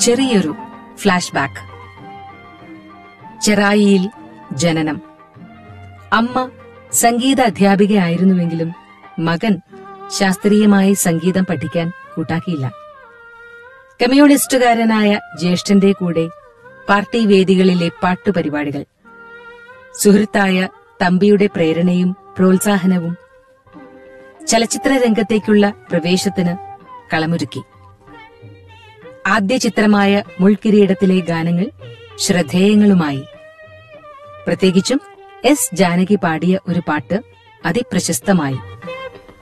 ചെറിയൊരു flash back ചെറായിയിൽ ജനനം അമ്മ സംഗീത അധ്യാപികയായിരുന്നുവെങ്കിലും മകൻ ശാസ്ത്രീയമായി സംഗീതം പഠിക്കാൻ കൂട്ടാക്കിയില്ല കമ്മ്യൂണിസ്റ്റുകാരനായ ജ്യേഷ്ഠന്റെ കൂടെ പാർട്ടി വേദികളിലെ പാട്ടുപരിപാടികൾ സുഹൃത്തായ തമ്പിയുടെ പ്രേരണയും പ്രോത്സാഹനവും ചലച്ചിത്ര രംഗത്തേക്കുള്ള പ്രവേശത്തിന് കളമൊരുക്കി ആദ്യ ചിത്രമായ മുൾക്കിരീടത്തിലെ ഗാനങ്ങൾ ശ്രദ്ധേയങ്ങളുമായി പ്രത്യേകിച്ചും എസ് ജാനകി പാടിയ ഒരു പാട്ട് അതിപ്രശസ്തമായി